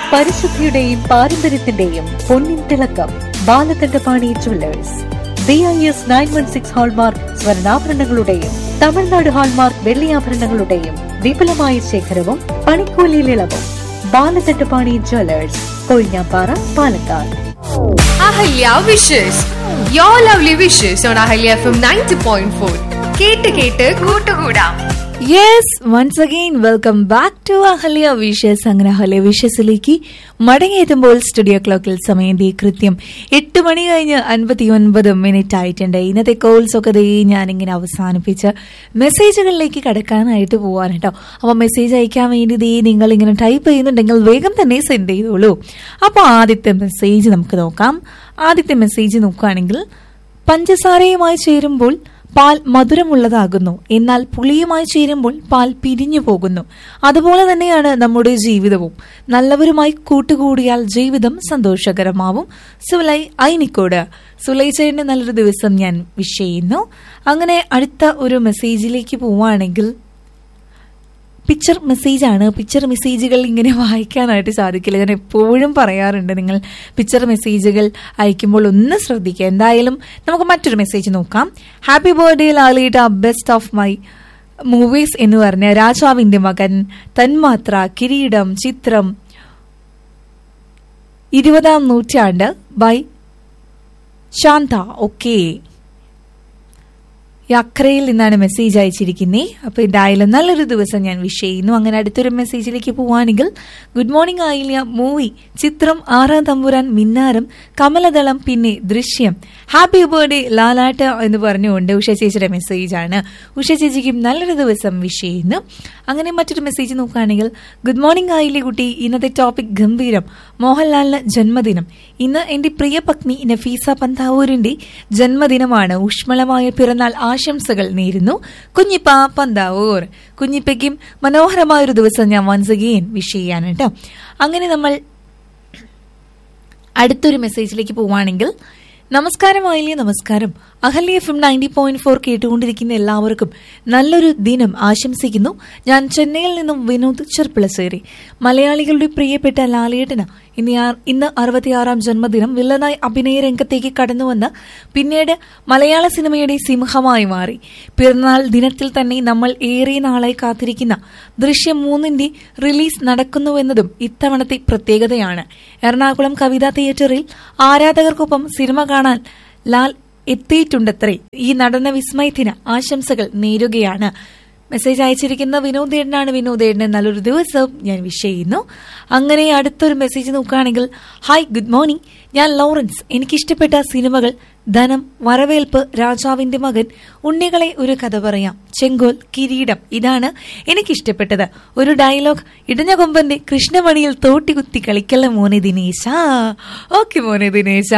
പരിശുദ്ധിയുടെയും പാരമ്പര്യത്തിന്റെയും പൊന്നിൻ തിളക്കം Balakantapani jewellers B I S nine one six hallmark സ്വർണ്ണാഭരണങ്ങളുടെയും തമിഴ്നാട് ഹാൾമാർക്ക് വെള്ളിയാഭരണങ്ങളുടെയും വിപുലമായ ശേഖരവും പണിക്കൂലിയിൽ ഇളവും Balakantapani jewellers Kozhinjampara Palakkad Ahalya wishes your lovely wishes on Ahalya F M ninety point four കേട്ട് കേട്ട് കൂട്ടുകൂടാം yes once again welcome back to Ahalya wishes അങ്ങനെ അഹല്യ വിഷസിലേക്ക് മടങ്ങിയെത്തുമ്പോൾ സ്റ്റുഡിയോ ക്ലോക്കിൽ സമയം ദേ കൃത്യം എട്ട് മണി കഴിഞ്ഞ് അൻപത്തി ഒൻപത് മിനിറ്റ് ആയിട്ടുണ്ട് ഇന്നത്തെ കോൾസ് ഒക്കെ ദേ ഞാനിങ്ങനെ അവസാനിപ്പിച്ച് മെസ്സേജുകളിലേക്ക് കടക്കാനായിട്ട് പോവാൻ കേട്ടോ അപ്പോൾ മെസ്സേജ് അയക്കാൻ വേണ്ടി ദേ നിങ്ങൾ ഇങ്ങനെ ടൈപ്പ് ചെയ്യുന്നുണ്ടെങ്കിൽ വേഗം തന്നെ സെൻഡ് ചെയ്തോളൂ അപ്പോൾ ആദ്യത്തെ മെസ്സേജ് നമുക്ക് നോക്കാം ആദ്യത്തെ മെസ്സേജ് നോക്കുകയാണെങ്കിൽ പഞ്ചസാരയുമായി ചേരുമ്പോൾ പാൽ മധുരമുള്ളതാകുന്നു എന്നാൽ പുളിയുമായി ചേരുമ്പോൾ പാൽ പിരിഞ്ഞു പോകുന്നു അതുപോലെ തന്നെയാണ് നമ്മുടെ ജീവിതവും നല്ലവരുമായി കൂട്ടുകൂടിയാൽ ജീവിതം സന്തോഷകരമാവും സുലൈ ഐനിക്കോട് സുലൈച്ചേന്റെ നല്ലൊരു ദിവസം ഞാൻ വിഷ് ചെയ്യുന്നു അങ്ങനെ അടുത്ത ഒരു മെസ്സേജിലേക്ക് പോവുകയാണെങ്കിൽ പിക്ചർ മെസ്സേജാണ് പിക്ചർ മെസ്സേജുകൾ ഇങ്ങനെ വായിക്കാനായിട്ട് സാധിക്കില്ല ഞാൻ എപ്പോഴും പറയാറുണ്ട് നിങ്ങൾ പിക്ചർ മെസ്സേജുകൾ അയക്കുമ്പോൾ ഒന്ന് ശ്രദ്ധിക്കുക എന്തായാലും നമുക്ക് മറ്റൊരു മെസ്സേജ് നോക്കാം ഹാപ്പി ബർത്ത്ഡേ ലാലിയുടെ ബെസ്റ്റ് ഓഫ് മൈ മൂവീസ് എന്ന് പറഞ്ഞ രാജാവിന്റെ മകൻ തന്മാത്ര കിരീടം ചിത്രം ഇരുപതാം നൂറ്റാണ്ട് ബൈ ശാന്ത ഓക്കേ യാത്രയിൽ നിന്നാണ് മെസ്സേജ് അയച്ചിരിക്കുന്നത് അപ്പോൾ എന്തായാലും നല്ലൊരു ദിവസം ഞാൻ വിഷ് ചെയ്യുന്നു അങ്ങനെ അടുത്തൊരു മെസ്സേജിലേക്ക് പോവുകയാണെങ്കിൽ ഗുഡ് മോർണിംഗ് ആയില്ല മൂവി ചിത്രം ആറാം തമ്പുരാൻ മിന്നാരം കമലദളം പിന്നെ ദൃശ്യം ഹാപ്പി ബർത്ത്ഡേ ലാലാട്ട് എന്ന് പറഞ്ഞുകൊണ്ട് ഉഷ ചേച്ചിയുടെ മെസ്സേജാണ് ഉഷ ചേച്ചിക്കും നല്ലൊരു ദിവസം വിഷ് ചെയ്യുന്നു അങ്ങനെ മറ്റൊരു മെസ്സേജ് നോക്കുകയാണെങ്കിൽ ഗുഡ് മോർണിംഗ് ആയില്ലേ കുട്ടി ഇന്നത്തെ ടോപ്പിക് ഗംഭീരം മോഹൻലാലിന് ജന്മദിനം ഇന്ന് എന്റെ പ്രിയ പത്നി നഫീസ പന്താവൂരിന്റെ ജന്മദിനമാണ് ഊഷ്മളമായ പിറന്നാൾ ആശംസകൾ നേരുന്നു കുഞ്ഞിപ്പ പന്താവൂർ കുഞ്ഞിപ്പയ്ക്കും മനോഹരമായ ഒരു ദിവസം ഞാൻ വൺസ് അഗെയിൻ വിഷ് ചെയ്യാൻ കേട്ടോ അങ്ങനെ നമ്മൾ അടുത്തൊരു മെസ്സേജിലേക്ക് പോവുകയാണെങ്കിൽ നമസ്കാരം ആയില്ലേ നമസ്കാരം Ahalya F M ninety point four കേട്ടുകൊണ്ടിരിക്കുന്ന എല്ലാവർക്കും നല്ലൊരു ദിനം ആശംസിക്കുന്നു ഞാൻ ചെന്നൈയിൽ നിന്നും വിനോദ് ചെർപ്പിളശ്ശേരി മലയാളികളുടെ പ്രിയപ്പെട്ട ലാലേട്ടന് ഇന്ന് ആ- ഇന്ന് അറുപത്തിയാറാം ജന്മദിനം വില്ലനായി അഭിനയ രംഗത്തേക്ക് കടന്നുവന്ന് പിന്നീട് മലയാള സിനിമയുടെ സിംഹമായി മാറി പിറന്നാൾ ദിനത്തിൽ തന്നെ നമ്മൾ ഏറെ നാളായി കാത്തിരിക്കുന്ന ദൃശ്യം മൂന്നിന്റെ റിലീസ് നടക്കുന്നുവെന്നതും ഇത്തവണത്തെ പ്രത്യേകതയാണ് എറണാകുളം കവിതാ തിയേറ്ററിൽ ആരാധകർക്കൊപ്പം സിനിമ കാണാൻ ലാൽ എത്തിയിട്ടുണ്ടത്രേ ഈ നടന വിസ്മയത്തിന് ആശംസകൾ നേരുകയാണ് മെസ്സേജ് അയച്ചിരിക്കുന്ന വിനോദേടനാണ് വിനോദേടന് നല്ലൊരു ദിവസം ഞാൻ വിഷ് ചെയ്യുന്നു അങ്ങനെ അടുത്തൊരു മെസ്സേജ് നോക്കുകയാണെങ്കിൽ ഹായ് ഗുഡ് മോർണിംഗ് ഞാൻ ലോറൻസ് എനിക്കിഷ്ടപ്പെട്ട സിനിമകൾ ധനം വരവേൽപ്പ് രാജാവിന്റെ മകൻ ഉണ്ണികളെ ഒരു കഥ പറയാം ചെങ്കോൽ കിരീടം ഇതാണ് എനിക്കിഷ്ടപ്പെട്ടത് ഒരു ഡയലോഗ് ഇടഞ്ഞ കൊമ്പന്റെ കൃഷ്ണമണിയിൽ തോട്ടികുത്തി കളിക്കല്ല മോനെ ദിനേശ ഓക്കെ മോനെ ദിനേശ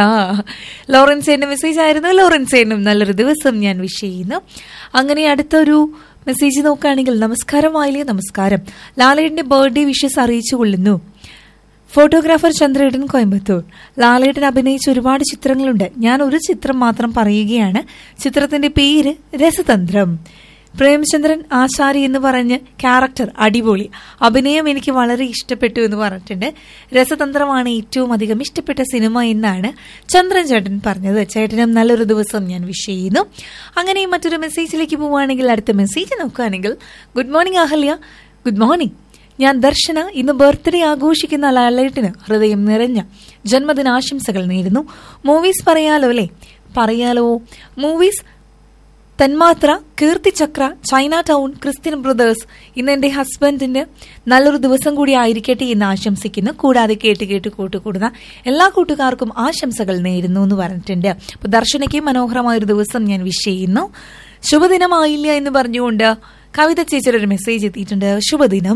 ലോറൻസ് എന്റെ മെസ്സേജ് ആയിരുന്നു ലോറൻസ് എന്നും നല്ലൊരു ദിവസം ഞാൻ വിഷ് ചെയ്യുന്നു അങ്ങനെ അടുത്തൊരു മെസ്സേജ് നോക്കുകയാണെങ്കിൽ നമസ്കാരം ആയില്ലേ നമസ്കാരം ലാലേട്ടന്റെ ബർത്ത്ഡേ വിഷസ് അറിയിച്ചു കൊള്ളുന്നു ഫോട്ടോഗ്രാഫർ ചന്ദ്രേട്ടൻ കോയമ്പത്തൂർ ലാലേട്ടൻ അഭിനയിച്ച ഒരുപാട് ചിത്രങ്ങളുണ്ട് ഞാൻ ഒരു ചിത്രം മാത്രം പറയുകയാണ് ചിത്രത്തിന്റെ പേര് രസതന്ത്രം പ്രേമചന്ദ്രൻ ആചാരി എന്ന് പറഞ്ഞ് ക്യാരക്ടർ അടിപൊളി അഭിനയം എനിക്ക് വളരെ ഇഷ്ടപ്പെട്ടു എന്ന് പറഞ്ഞിട്ടുണ്ട് രസതന്ത്രമാണ് ഏറ്റവും അധികം ഇഷ്ടപ്പെട്ട സിനിമ എന്നാണ് ചന്ദ്രൻ ചേട്ടൻ പറഞ്ഞത് ചേട്ടനും നല്ലൊരു ദിവസം ഞാൻ വിഷ് ചെയ്യുന്നു അങ്ങനെ മറ്റൊരു മെസ്സേജിലേക്ക് പോവുകയാണെങ്കിൽ അടുത്ത മെസ്സേജ് നോക്കുകയാണെങ്കിൽ good morning Ahalya good morning ഞാൻ ദർശന ഇന്ന് ബർത്ത്ഡേ ആഘോഷിക്കുന്ന ലാലേട്ടിന് ഹൃദയം നിറഞ്ഞ ജന്മദിനാശംസകൾ നേരുന്നു മൂവീസ് പറയാലോ അല്ലേ പറയാലോ movies Thanmathra Keerthichakra China town Christian brothers ഇന്ന് എന്റെ ഹസ്ബൻഡിന് നല്ലൊരു ദിവസം കൂടി ആയിരിക്കട്ടെ എന്ന് ആശംസിക്കുന്നു കൂടാതെ കേട്ട് കേട്ട് കൂട്ടുകൂടുന്ന എല്ലാ കൂട്ടുകാർക്കും ആശംസകൾ നേരുന്നു എന്ന് പറഞ്ഞിട്ടുണ്ട് അപ്പൊ ദർശനയ്ക്ക് മനോഹരമായ ഒരു ദിവസം ഞാൻ വിഷ് ചെയ്യുന്നു ശുഭദിനമായില്ല എന്ന് പറഞ്ഞുകൊണ്ട് കവിത ചേച്ചിയുടെ ഒരു മെസ്സേജ് എത്തിയിട്ടുണ്ട് ശുഭദിനം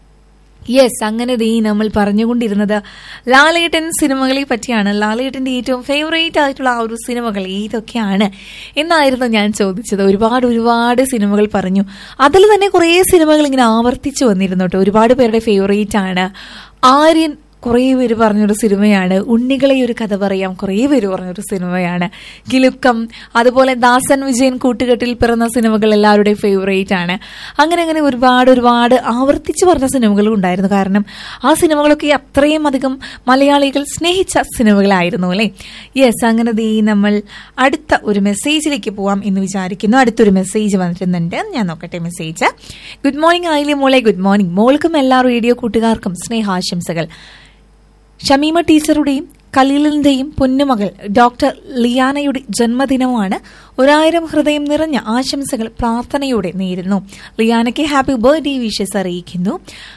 യെസ് അങ്ങനെ ദേ നമ്മൾ പറഞ്ഞുകൊണ്ടിരുന്നത് ലാലേട്ടൻ സിനിമകളെ പറ്റിയാണ് ലാലേട്ടന്റെ ഏറ്റവും ഫേവറേറ്റ് ആയിട്ടുള്ള ആ ഒരു സിനിമകൾ ഏതൊക്കെയാണ് എന്നായിരുന്നു ഞാൻ ചോദിച്ചത് ഒരുപാട് ഒരുപാട് സിനിമകൾ പറഞ്ഞു അതിൽ തന്നെ കുറേ സിനിമകൾ ഇങ്ങനെ ആവർത്തിച്ചു വന്നിരുന്നു കേട്ടോ ഒരുപാട് പേരുടെ ഫേവറേറ്റ് ആണ് ആര്യൻ കുറേ പേര് പറഞ്ഞൊരു സിനിമയാണ് ഉണ്ണികളെ ഒരു കഥ പറയാം കുറേ പേര് പറഞ്ഞൊരു സിനിമയാണ് കിലുക്കം അതുപോലെ ദാസൻ വിജയൻ കൂട്ടുകെട്ടിൽ പിറന്ന സിനിമകൾ എല്ലാവരുടെയും ഫേവറേറ്റ് ആണ് അങ്ങനെ അങ്ങനെ ഒരുപാട് ഒരുപാട് ആവർത്തിച്ച് പറഞ്ഞ സിനിമകളും ഉണ്ടായിരുന്നു കാരണം ആ സിനിമകളൊക്കെ അത്രയും അധികം മലയാളികൾ സ്നേഹിച്ച സിനിമകളായിരുന്നു അല്ലേ യെസ് അങ്ങനെ ദേ നമ്മൾ അടുത്ത ഒരു മെസ്സേജിലേക്ക് പോവാം എന്ന് വിചാരിക്കുന്നു അടുത്തൊരു മെസ്സേജ് വന്നിട്ടുണ്ട് ഞാൻ നോക്കട്ടെ മെസ്സേജ് ഗുഡ് മോർണിംഗ് ആയില്ലേ മോളെ ഗുഡ് മോർണിംഗ് മോൾക്കും എല്ലാ റേഡിയോ കൂട്ടുകാർക്കും സ്നേഹാശംസകൾ ഷമീമ ടീച്ചറുടെയും കലീലിന്റെയും പൊന്നുമകൾ ഡോക്ടർ ലിയാനയുടെ ജന്മദിനമാണ് ഒരായിരം ഹൃദയം നിറഞ്ഞ ആശംസകൾ പ്രാർത്ഥനയോടെ നേരുന്നു ലിയാനയ്ക്ക് ഹാപ്പി ബർത്ത്ഡേ വിഷസ് അറിയിക്കുന്നു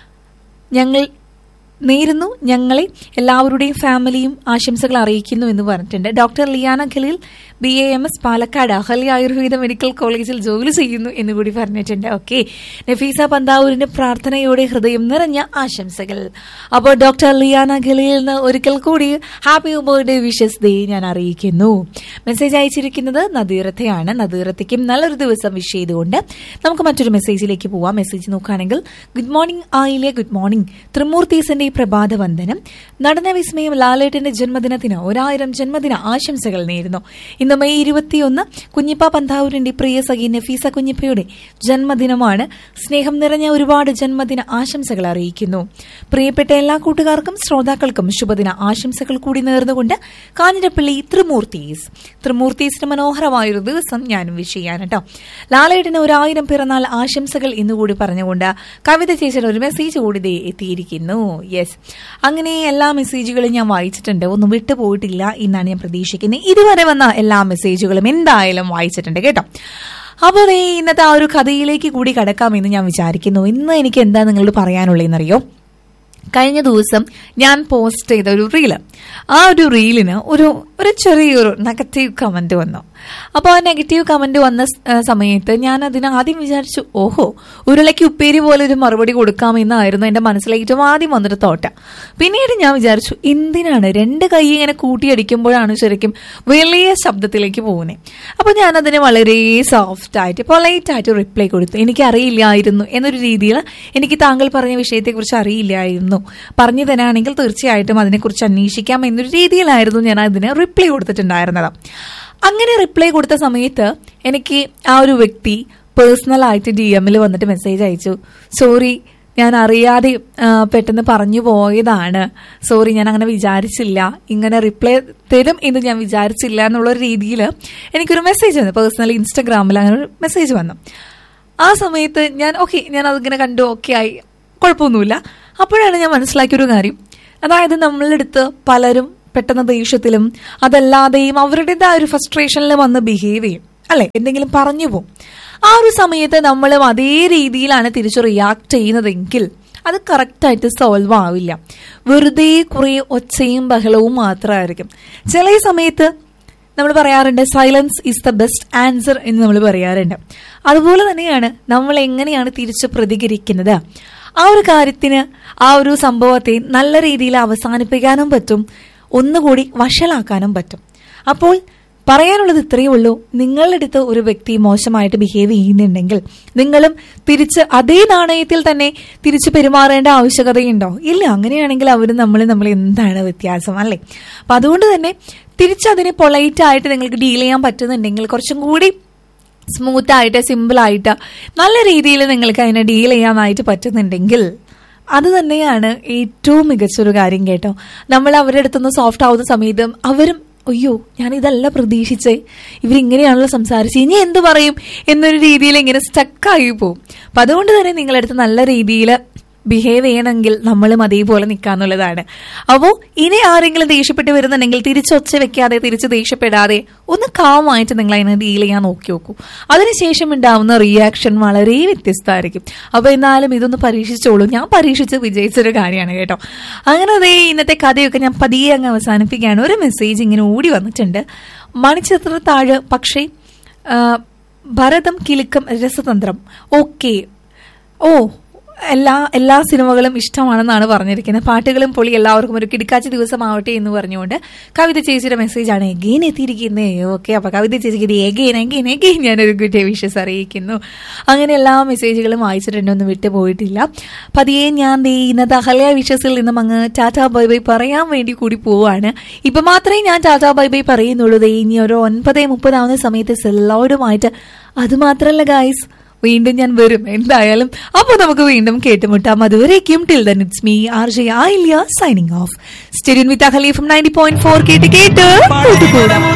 ഞങ്ങൾ നേരുന്നു ഞങ്ങളെ എല്ലാവരുടെയും ഫാമിലിയും ആശംസകൾ അറിയിക്കുന്നു എന്ന് പറഞ്ഞിട്ടുണ്ട് doctor Liyana Khaleel B A M S Palakkad Ahalya Ayurveda medical കോളേജിൽ ജോലി ചെയ്യുന്നു എന്ന് കൂടി പറഞ്ഞിട്ടുണ്ട് ഓക്കെ നഫീസ പന്താവൂരിന്റെ പ്രാർത്ഥനയോടെ ഹൃദയം നിറഞ്ഞ ആശംസകൾ അപ്പോൾ ഡോക്ടർ ലിയാന ഖലീലിന് ഒരിക്കൽ കൂടി ഹാപ്പി ബർത്ത്ഡേ വിഷസ് ഡേ ഞാൻ അറിയിക്കുന്നു മെസ്സേജ് അയച്ചിരിക്കുന്നത് നദീറത്തയാണ് നദീറത്തയ്ക്കും നല്ലൊരു ദിവസം വിഷ് ചെയ്തുകൊണ്ട് നമുക്ക് മറ്റൊരു മെസ്സേജിലേക്ക് പോവാം മെസ്സേജ് നോക്കുകയാണെങ്കിൽ ഗുഡ് മോർണിംഗ് ആയില്ലേ ഗുഡ് മോർണിംഗ് ത്രിമൂർത്തീസിന്റെ പ്രഭാത വന്ദനം നടന വിസ്മയം ലാലേട്ടന്റെ ജന്മദിനത്തിന് ഒരായിരം ജന്മദിന ആശംസകൾ നേരുന്നു ഇന്ന് മെയ് ഇരുപത്തിയൊന്ന് കുഞ്ഞിപ്പ പന്താവൂരിന്റെ പ്രിയ സഖി നഫീസ കുഞ്ഞിപ്പയുടെ ജന്മദിനമാണ് സ്നേഹം നിറഞ്ഞ ഒരുപാട് ജന്മദിന ആശംസകൾ അറിയിക്കുന്നു പ്രിയപ്പെട്ട എല്ലാ കൂട്ടുകാർക്കും ശ്രോതാക്കൾക്കും ശുഭദിന ആശംസകൾ കൂടി നേർന്നുകൊണ്ട് കാഞ്ഞിരപ്പള്ളി ത്രിമൂർത്തീസ് ത്രിമൂർത്തീസിന് മനോഹരമായൊരു ദിവസം ഞാനും വിഷ് ചെയ്യാൻ കേട്ടോ ലാലേട്ടന് ഒരായിരം പിറന്നാൾ ആശംസകൾ ഇന്നുകൂടി പറഞ്ഞുകൊണ്ട് കവിത ചേച്ചൻ ഒരു മെസ്സേജ് കൂടി ദേ എത്തിയിരിക്കുന്നു യെസ് അങ്ങനെ എല്ലാ മെസ്സേജുകളും ഞാൻ വായിച്ചിട്ടുണ്ട് ഒന്നും വിട്ടുപോയിട്ടില്ല എന്നാണ് ഞാൻ പ്രതീക്ഷിക്കുന്നത് ഇതുവരെ വന്ന എല്ലാ മെസ്സേജുകളും എന്തായാലും വായിച്ചിട്ടുണ്ട് കേട്ടോ അപ്പോൾ ദേ ഇന്നത്തെ ആ ഒരു കഥയിലേക്ക് കൂടി കടക്കാമെന്ന് ഞാൻ വിചാരിക്കുന്നു ഇന്ന് എനിക്ക് എന്താ നിങ്ങളോട് പറയാനുള്ളതെന്നറിയോ കഴിഞ്ഞ ദിവസം ഞാൻ പോസ്റ്റ് ചെയ്ത ഒരു റീല് ആ ഒരു റീലിന് ഒരു ഒരു ചെറിയൊരു നെഗറ്റീവ് കമന്റ് വന്നു അപ്പോൾ ആ നെഗറ്റീവ് കമന്റ് വന്ന സ്- ആ സമയത്ത് ഞാൻ അതിന് ആദ്യം വിചാരിച്ചു ഓഹോ ഉരുളയ്ക്ക് ഉപ്പേരി പോലെ ഒരു മറുപടി കൊടുക്കാമെന്നായിരുന്നു എൻ്റെ മനസ്സിലേക്ക് ഏറ്റവും ആദ്യം വന്നൊരു തോട്ട പിന്നീട് ഞാൻ വിചാരിച്ചു എന്തിനാണ് രണ്ട് കൈ ഇങ്ങനെ കൂട്ടിയടിക്കുമ്പോഴാണ് ശരിക്കും വലിയ ശബ്ദത്തിലേക്ക് പോകുന്നത് അപ്പോൾ ഞാൻ അതിന് വളരെ സോഫ്റ്റ് ആയിട്ട് പൊലൈറ്റ് ആയിട്ട് റിപ്ലൈ കൊടുത്തു എനിക്കറിയില്ലായിരുന്നു എന്നൊരു രീതിയിൽ എനിക്ക് താങ്കൾ പറഞ്ഞ വിഷയത്തെക്കുറിച്ച് അറിയില്ലായിരുന്നു പറഞ്ഞു തരാണെങ്കിൽ തീർച്ചയായിട്ടും അതിനെക്കുറിച്ച് അന്വേഷിക്കാം എന്നൊരു രീതിയിലായിരുന്നു ഞാൻ അതിന് റിപ്ലൈ കൊടുത്തിട്ടുണ്ടായിരുന്നത് അങ്ങനെ റിപ്ലൈ കൊടുത്ത സമയത്ത് എനിക്ക് ആ ഒരു വ്യക്തി പേഴ്സണൽ ആയിട്ട് ഡി എമ്മിൽ വന്നിട്ട് മെസ്സേജ് അയച്ചു സോറി ഞാൻ അറിയാതെ ആ, പെട്ടെന്ന് പറഞ്ഞു പോയതാണ് സോറി ഞാൻ അങ്ങനെ വിചാരിച്ചില്ല ഇങ്ങനെ റിപ്ലൈ തരും എന്ന് ഞാൻ വിചാരിച്ചില്ല എന്നുള്ള രീതിയിൽ എനിക്കൊരു മെസ്സേജ് വന്നു പേഴ്സണലി ഇൻസ്റ്റഗ്രാമിൽ അങ്ങനെ ഒരു മെസ്സേജ് വന്നു ആ സമയത്ത് ഞാൻ ഓക്കെ ഞാൻ അതിങ്ങനെ കണ്ടു ഓക്കെ ആയി കുഴപ്പമൊന്നുമില്ല അപ്പോഴാണ് ഞാൻ മനസ്സിലാക്കിയൊരു കാര്യം അതായത് നമ്മളുടെ അടുത്ത് പലരും പെട്ടെന്ന് ദേഷ്യത്തിലും അതല്ലാതെയും അവരുടേതായ ഒരു ഫ്രസ്ട്രേഷനിൽ വന്ന് ബിഹേവ് ചെയ്യും അല്ലെ എന്തെങ്കിലും പറഞ്ഞു പോകും ആ ഒരു സമയത്ത് നമ്മളും അതേ രീതിയിലാണ് തിരിച്ചു റിയാക്ട് ചെയ്യുന്നതെങ്കിൽ അത് കറക്റ്റായിട്ട് സോൾവ് ആവില്ല വെറുതെ കുറേ ഒച്ചയും ബഹളവും മാത്രമായിരിക്കും ചില സമയത്ത് നമ്മൾ പറയാറുണ്ട് silence is the best answer എന്ന് നമ്മൾ പറയാറുണ്ട് അതുപോലെ തന്നെയാണ് നമ്മൾ എങ്ങനെയാണ് തിരിച്ചു പ്രതികരിക്കുന്നത് ആ ഒരു കാര്യത്തിന് ആ ഒരു സംഭവത്തെ നല്ല രീതിയിൽ അവസാനിപ്പിക്കാനും പറ്റും ഒന്നുകൂടി വഷളാക്കാനും പറ്റും അപ്പോൾ പറയാനുള്ളത് ഇത്രയേ ഉള്ളൂ നിങ്ങളുടെ അടുത്ത് ഒരു വ്യക്തി മോശമായിട്ട് ബിഹേവ് ചെയ്യുന്നുണ്ടെങ്കിൽ നിങ്ങളും തിരിച്ച് അതേ നാണയത്തിൽ തന്നെ തിരിച്ചു പെരുമാറേണ്ട ആവശ്യകതയുണ്ടോ ഇല്ല അങ്ങനെയാണെങ്കിൽ അവരും നമ്മൾ നമ്മൾ എന്താണ് വ്യത്യാസം അല്ലേ അപ്പൊ അതുകൊണ്ട് തന്നെ തിരിച്ചതിനെ പൊളൈറ്റ് ആയിട്ട് നിങ്ങൾക്ക് ഡീൽ ചെയ്യാൻ പറ്റുന്നുണ്ടെങ്കിൽ കുറച്ചും കൂടി സ്മൂത്ത് ആയിട്ട് സിമ്പിൾ ആയിട്ട് നല്ല രീതിയിൽ നിങ്ങൾക്ക് അതിനെ ഡീൽ ചെയ്യാനായിട്ട് പറ്റുന്നുണ്ടെങ്കിൽ അത് തന്നെയാണ് ഏറ്റവും മികച്ചൊരു കാര്യം കേട്ടോ നമ്മൾ അവരുടെ അടുത്തുനിന്ന് സോഫ്റ്റ് ആവുന്ന സമയത്തും അവരും അയ്യോ ഞാൻ ഇതല്ല പ്രതീക്ഷിച്ചേ ഇവരിങ്ങനെയാണല്ലോ സംസാരിച്ച് ഇനി എന്ത് പറയും എന്നൊരു രീതിയിൽ ഇങ്ങനെ സ്റ്റക്കായി പോകും അപ്പൊ അതുകൊണ്ട് തന്നെ നിങ്ങളടുത്ത് നല്ല രീതിയിൽ ബിഹേവ് ചെയ്യണമെങ്കിൽ നമ്മളും അതേപോലെ നിൽക്കാന്നുള്ളതാണ് അപ്പോൾ ഇനി ആരെങ്കിലും ദേഷ്യപ്പെട്ട് വരുന്നുണ്ടെങ്കിൽ തിരിച്ചൊച്ച വെക്കാതെ തിരിച്ച് ദേഷ്യപ്പെടാതെ ഒന്ന് കാമായിട്ട് നിങ്ങൾ അതിനെ ഡീൽ ചെയ്യാൻ നോക്കി നോക്കൂ അതിനുശേഷം ഉണ്ടാവുന്ന റിയാക്ഷൻ വളരെ വ്യത്യസ്തമായിരിക്കും അപ്പോൾ എന്നാലും ഇതൊന്ന് പരീക്ഷിച്ചോളൂ ഞാൻ പരീക്ഷിച്ച് വിജയിച്ചൊരു കാര്യമാണ് കേട്ടോ അങ്ങനെ അതേ ഇന്നത്തെ കഥയൊക്കെ ഞാൻ പതിയെ അങ്ങ് അവസാനിപ്പിക്കുകയാണ് ഒരു മെസ്സേജ് ഇങ്ങനെ ഓടി വന്നിട്ടുണ്ട് മണിച്ചിത്രത്താഴ് പക്ഷേ ആ, ഭരതം കിലുക്കം രസതന്ത്രം ഓക്കെ ഓ എല്ലാ എല്ലാ സിനിമകളും ഇഷ്ടമാണെന്നാണ് പറഞ്ഞിരിക്കുന്നത് പാട്ടുകളും പൊളി എല്ലാവർക്കും ഒരു കിടക്കാച്ച ദിവസമാവട്ടെ എന്ന് പറഞ്ഞുകൊണ്ട് കവിത ചേച്ചിയുടെ മെസ്സേജാണ് എഗെയിൻ എത്തിയിരിക്കുന്നത് ഓക്കെ അപ്പൊ കവിത ചേച്ചിക്ക് എഗെയിൻ എഗെയിൻ എഗെയിൻ ഞാനൊരു ഗുഡ് ഡേ വിഷസ് അറിയിക്കുന്നു അങ്ങനെ എല്ലാ മെസ്സേജുകളും വായിച്ചിട്ടുണ്ടൊന്നും വിട്ടുപോയിട്ടില്ല പതിയെ ഞാൻ ദേ ഇന്നത്തെ അഹല്യ വിഷസിൽ നിന്നും അങ്ങ് ടാറ്റാ ബൈ ബൈ പറയാൻ വേണ്ടി കൂടി പോവാണ് ഇപ്പൊ മാത്രമേ ഞാൻ ടാറ്റാ ബൈ ബൈ പറയുന്നുള്ളൂ ദേ ഇനി ഒരു ഒൻപത് മുപ്പതാവുന്ന സമയത്ത് സെല്ലോടുമായിട്ട് അത് മാത്രല്ല ഗായ്സ് വീണ്ടും ഞാൻ വരും എന്തായാലും അപ്പൊ നമുക്ക് വീണ്ടും കേട്ടുമുട്ടാം അതുവരേക്കും till then it's me R J Ayilya signing off stay tuned with Ahalya from ninety point four കേട്ട് കേട്ട് കൂട്ടുകൂടാം